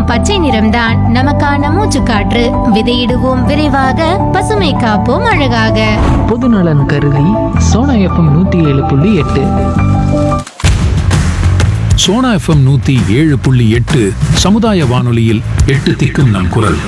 பச்சை நிறம்தான் நமக்கான மூச்சுக்காற்று விதையிடுவோம் விரைவாக பசுமை காப்போம் அழகாக பொதுநலன் கருதி சோனா எஃப்எம் நூற்றி ஏழு புள்ளி எட்டு சோனா எஃப்எம் நூத்தி ஏழு புள்ளி எட்டு சமுதாய வானொலியில் எட்டு திக்கும் நம் குரல்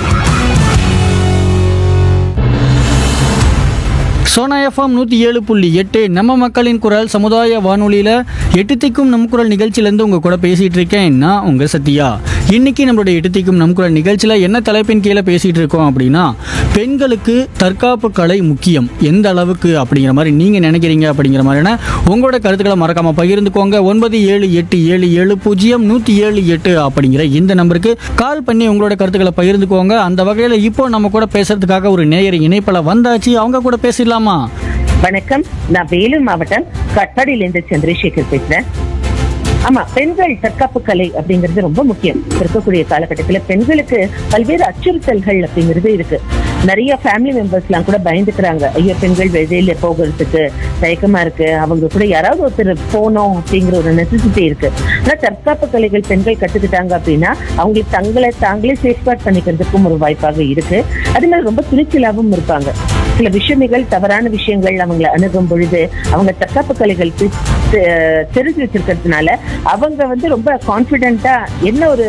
சோனா எஃப்எம் நூற்றி ஏழு புள்ளி எட்டு நம்ம மக்களின் குரல் சமுதாய வானொலியில் எட்டு திக்கும் நம் குரல் நிகழ்ச்சியிலேருந்து உங்கள் கூட பேசிகிட்டு இருக்கேன் நான் உங்கள் சத்யா இன்னைக்கு நம்மளுடைய எட்டு திக்கும் நம் குரல் நிகழ்ச்சியில் என்ன தலைப்பின் கீழே பேசிகிட்டு இருக்கோம் அப்படின்னா பெண்களுக்கு தற்காப்பு கலை முக்கியம் எந்த அளவுக்கு அப்படிங்கிற மாதிரி நீங்கள் நினைக்கிறீங்க அப்படிங்கிற மாதிரியான உங்களோட கருத்துக்களை மறக்காமல் பகிர்ந்துக்கோங்க ஒன்பது ஏழு எட்டு ஏழு ஏழு பூஜ்ஜியம் நூற்றி ஏழு எட்டு அப்படிங்கிற இந்த நம்பருக்கு கால் பண்ணி உங்களோட கருத்துக்களை பகிர்ந்துக்கோங்க அந்த வகையில் இப்போ நம்ம கூட பேசுறதுக்காக ஒரு நேயர் இணைப்பில் வந்தாச்சு அவங்க கூட பேசிடலாமா வணக்கம் நான் வேலூர் மாவட்டம் கட்டாடியிலிருந்து சந்திரசேகர் பேசுறேன் ஆமா பெண்கள் தற்காப்பு கலை அப்படிங்கிறது ரொம்ப முக்கியம் இப்ப இருக்கக்கூடிய காலகட்டத்துல பெண்களுக்கு பல்வேறு அச்சுறுத்தல்கள் அப்படிங்கிறது இருக்கு நிறைய ஃபேமிலி மெம்பர்ஸ் எல்லாம் கூட பயந்துக்கிறாங்க ஐயோ பெண்கள் வெளியில போகிறதுக்கு தயக்கமா இருக்கு அவங்க கூட யாராவது ஒருத்தர் போனோம் அப்படிங்கிற ஒரு நெசசிட்டி இருக்கு ஆனா தற்காப்பு கலைகள் பெண்கள் கத்துக்கிட்டாங்க அப்படின்னா அவங்களுக்கு தங்களை தாங்களே சேஃப்கார்ட் பண்ணிக்கிறதுக்கும் ஒரு வாய்ப்பாக இருக்கு அதே மாதிரி ரொம்ப துணிச்சலாகவும் இருப்பாங்க சில விஷயங்கள் தவறான விஷயங்கள் அவங்களை அணுகும் பொழுது அவங்க தற்காப்பு கலைகள் தெ- தெ- தெரிஞ்சு வச்சிருக்கிறதுனால அவங்க வந்து ரொம்ப கான்பிடென்ட்டா என்ன ஒரு